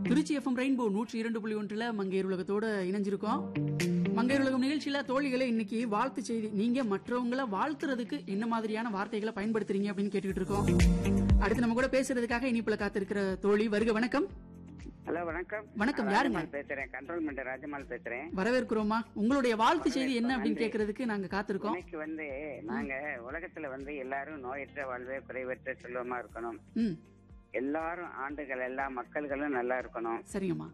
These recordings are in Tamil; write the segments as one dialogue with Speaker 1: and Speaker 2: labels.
Speaker 1: திருச்சி எஃப்எம் ரெயின்போ நூற்றி இரண்டு புள்ளி ஒன்றுல மங்கையர் உலகத்தோட இணைஞ்சிருக்கோம் மங்கையர் உலகம் நிகழ்ச்சியில தோழிகளே இன்னைக்கு வாழ்த்து செய்தி நீங்க மற்றவங்கள வாழ்த்துறதுக்கு என்ன மாதிரியான வார்த்தைகளை பயன்படுத்துறீங்க அப்படின்னு கேட்டுக்கிட்டு இருக்கோம் அடுத்து நம்ம கூட பேசுறதுக்காக இனிப்புல காத்திருக்கிற தோழி வருக வணக்கம்
Speaker 2: ஹலோ வணக்கம்
Speaker 1: வணக்கம்,
Speaker 2: நான்
Speaker 1: யாருங்க?
Speaker 2: ராஜமால் பேசுறேன் கண்ட்ரோல்மெண்ட் ராஜமால் பேசுறேன்
Speaker 1: வரவேற்கிறோமா உங்களுடைய வாழ்த்து செய்தி என்ன அப்படின்னு கேட்கறதுக்கு நாங்க காத்திருக்கோம்
Speaker 2: இன்னைக்கு வந்து நாங்க உலகத்துல வந்து எல்லாரும் நோயற்ற வாழ்வே குறைவற்ற செல்வமா இருக்கணும்
Speaker 1: ம்
Speaker 2: எல்லாரும் ஆண்டுகள் எல்லா மக்கள்களும் நல்லா இருக்கணும்
Speaker 1: சரிங்கம்மா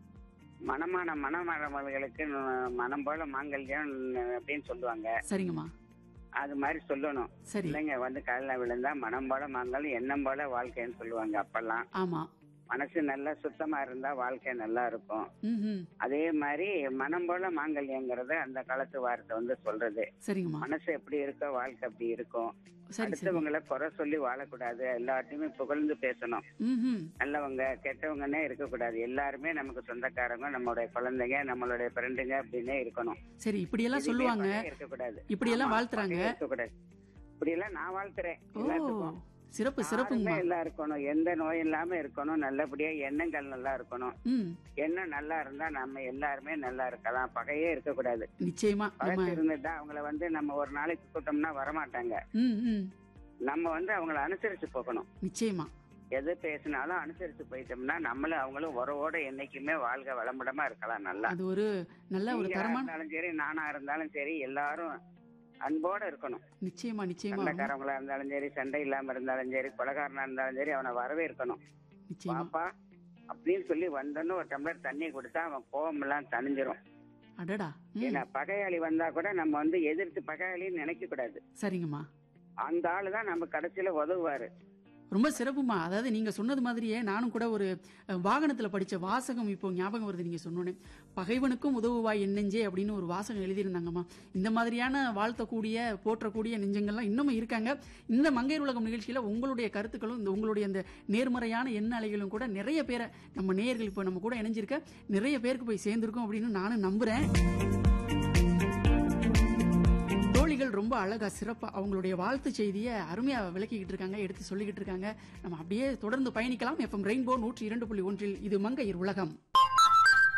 Speaker 2: மனமான மனமரமல்களுக்கு மனம் போல மாங்கல்யம் அப்படின்னு சொல்லுவாங்க
Speaker 1: சரிங்கம்மா
Speaker 2: அது மாதிரி சொல்லணும்
Speaker 1: சரி
Speaker 2: இல்லைங்க வந்து காலில் விழுந்தா மனம் போல மாங்கல் எண்ணம் போல வாழ்க்கைன்னு சொல்லுவாங்க அப்பெல்லாம்
Speaker 1: ஆமா
Speaker 2: மனசு நல்லா சுத்தமா இருந்தா வாழ்க்கை நல்லா இருக்கும்
Speaker 1: ம் ம்
Speaker 2: அதே மாதிரி மனம் போல மாங்கல்யங்கிறத அந்த காலத்து வார்த்தை வந்து சொல்றது
Speaker 1: சரிங்கம்மா
Speaker 2: மனசு எப்படி இருக்கோ வாழ்க்கை அப்படி இருக்கும்
Speaker 1: சரி சரி
Speaker 2: அடுத்தவங்களை குறை சொல்லி வாழக்கூடாது எல்லாத்தையுமே புகழ்ந்து பேசணும்
Speaker 1: ம் ம்
Speaker 2: நல்லவங்க கெட்டவங்கன்னே இருக்கக்கூடாது எல்லாருமே நமக்கு சொந்தக்காரங்க நம்மளுடைய குழந்தைங்க நம்மளுடைய ஃப்ரெண்டுங்க அப்படின்னே இருக்கணும்
Speaker 1: சரி இப்படியெல்லாம்
Speaker 2: இதுவே
Speaker 1: சொல்லுவாங்க
Speaker 2: பகையே இருக்கக்கூடாது
Speaker 1: இப்படியெல்லாம்
Speaker 2: ஆமா,
Speaker 1: வாழ்த்துறாங்க.
Speaker 2: பகையே இருக்கக்கூடாது இப்படி எல்லாம் நான் வாழ்த்துறேன்
Speaker 1: ஓ
Speaker 2: எல்லாத்துக்கும்
Speaker 1: சிறப்பு
Speaker 2: யாருமே
Speaker 1: சிறப்புங்கம்மா
Speaker 2: எல்லாம் இருக்கணும் எந்த நோய் இல்லாம இருக்கணும் நல்லபடியா எண்ணங்கள் நல்லா இருக்கணும்
Speaker 1: ம்
Speaker 2: எண்ணம் நல்லா இருந்தா நம்ம எல்லாருமே நல்லா இருக்கலாம் பகையே இருக்கக்கூடாது
Speaker 1: நிச்சயமா நம்ம
Speaker 2: பகைச்சு இருந்துட்டா அவங்கள வந்து நம்ம ஒரு நாளைக்கு கூட்டம்னா வரமாட்டாங்க
Speaker 1: ம் ம்
Speaker 2: நம்ம வந்து அவங்கள அனுசரிச்சு போகணும்
Speaker 1: நிச்சயமா
Speaker 2: எது பேசினாலும் அனுசரிச்சு போயிட்டோம்னா நம்மளும் அவங்களும் உறவோட என்னைக்குமே வாழ்க வளமுடமா இருக்கலாம் நல்லா
Speaker 1: அது ஒரு நல்ல ஒரு
Speaker 2: நீங்களா
Speaker 1: தரமான
Speaker 2: இருந்தாலும் சரி நானா இருந்தாலும் சரி எல்லாரும் அன்போட இருக்கணும்
Speaker 1: நிச்சயமா நிச்சயமா
Speaker 2: சண்டைக்காரங்களா இருந்தாலும் சரி சண்டை இல்லாம இருந்தாலும் சரி கொலகாரனா இருந்தாலும் சரி அவனை வரவேற்கணும்
Speaker 1: நிச்சயமா
Speaker 2: பாப்பா அப்படின்னு சொல்லி வந்தோன்னு ஒரு டம்ளர் தண்ணி கொடுத்தா அவன் கோவம் எல்லாம் தணிஞ்சிரும்
Speaker 1: அடடா ம்
Speaker 2: ஏன்னா பகையாளி வந்தா கூட நம்ம வந்து எதிர்த்து பகையாளின்னு நினைக்க கூடாது
Speaker 1: சரிங்கம்மா
Speaker 2: அந்த ஆளு தான் நம்ம கடைசியில உதவுவாரு
Speaker 1: ரொம்ப சிறப்புமா அதாவது நீங்க சொன்னது மாதிரியே நானும் கூட ஒரு அஹ், வாகனத்துல படிச்ச வாசகம் இப்போ ஞாபகம் வருது நீங்க சொன்னோன்னே பகைவனுக்கும் உதவுவாய் எண்ணெஞ்சே அப்படின்னு ஒரு வாசகம் எழுதியிருந்தாங்கம்மா இந்த மாதிரியான வாழ்த்தக்கூடிய போற்றக்கூடிய நெஞ்சங்கள்லாம் இன்னமும் இருக்காங்க இந்த மங்கையர் உலகம் நிகழ்ச்சியில உங்களுடைய கருத்துக்களும் இந்த உங்களுடைய இந்த நேர்மறையான எண்ண அலைகளும் கூட நிறைய பேரை நம்ம நேயர்கள் இப்போ நம்ம கூட இணைஞ்சிருக்க நிறைய பேருக்கு போய் சேர்ந்திருக்கோம் அப்படின்னு நானும் நம்புறேன் தோழிகள் ரொம்ப அழகா சிறப்பா அவங்களுடைய வாழ்த்து செய்தியை அருமையா விளக்கிக்கிட்டு இருக்காங்க எடுத்து சொல்லிக்கிட்டு இருக்காங்க நம்ம அப்படியே தொடர்ந்து பயணிக்கலாம் எஃப்எம் ரெயின்போ நூற்றி இரண்டு புள்ளி ஒன்றில் இது மங்கையர் உலகம்